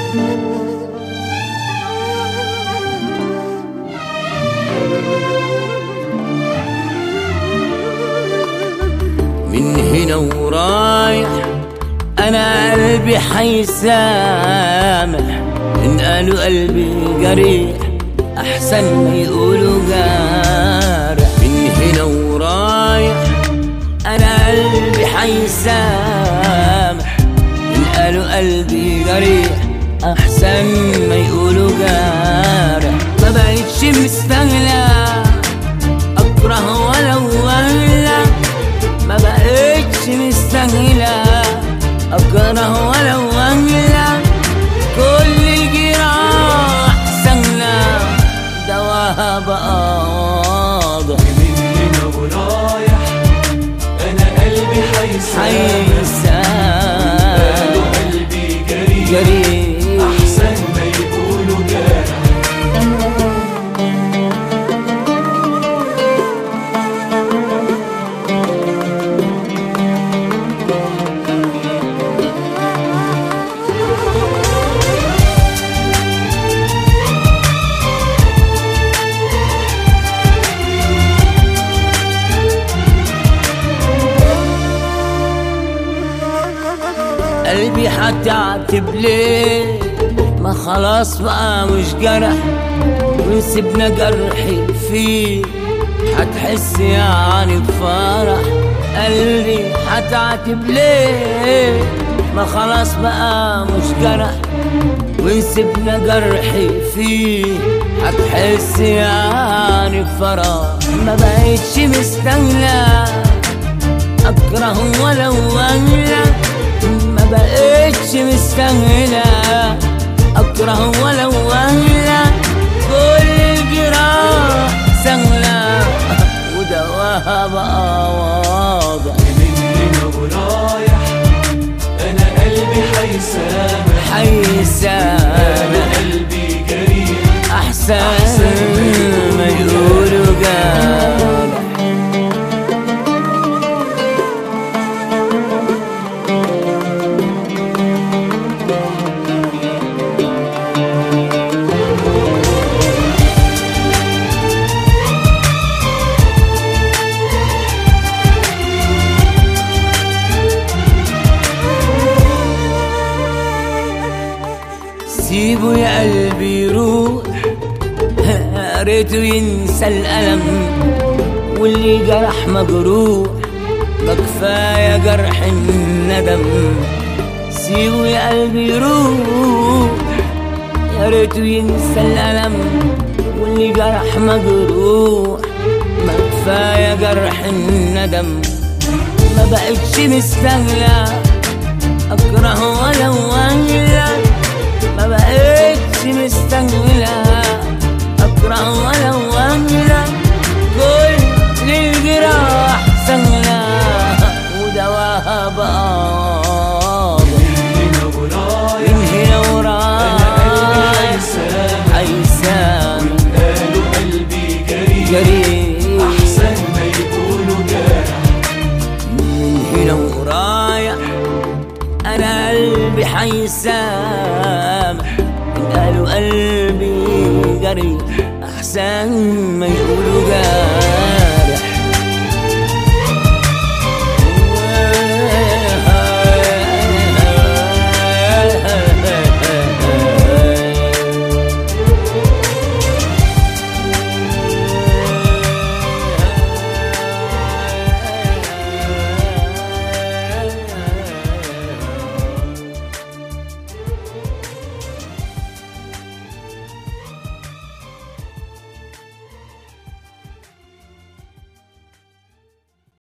من هنا ورايح انا قلبي حيسامح ان قالوا قلبي جريح احسن ما يقولوا جارح من هنا ورايح انا قلبي حيسامح ان قالوا قلبي جريح احسن ما يقولوا جارح ما بقتش مستاهله اكره ولو ولا ما بقتش مستاهله اكره ولو ولا كل الجراح سهله دواها بقى واضح من هنا ورايح انا قلبي حيسامح حيسان قالوا قلبي جريح جريح احسن ما يقولوا جارح قلبي هتعتب ليه ما خلاص بقى مش جرح وسيبنا جرحي فيه هتحس يعني بفرح قلبي هتعتب ليه ما خلاص بقى مش جرح وسيبنا جرحي فيه هتحس يعني بفرح ما بقتش مستاهله اكره ولو ولا ما بقتش مستاهله اكره ولو ولا كل الجراح سهله ودواها بقى واضح من هنا ورايح انا قلبي حيسامح حيسان قالوا قلبي جريح احسن ما يقولوا جارح سيبه يا قلبي يروح يا ريته ينسى الألم واللي جرح مجروح ما كفاية جرح الندم سيبه يا قلبي يروح يا ريته ينسى الألم واللي جرح مجروح ما كفاية جرح الندم ما بقتش مستاهلة أكره ولو ولا ما بقتش مستاهلة أكره ولو ولا كل الجراح سهلة ودواها بقى واضح. هنا ورايح من هنا انا قلبي ورايح حيسامح حيسان قالوا قلبي جريح جريح احسن ما يقولوا جارح من هنا ورايح انا قلبي حيسامح إن قالوا قلبي جريح احسن ما يقول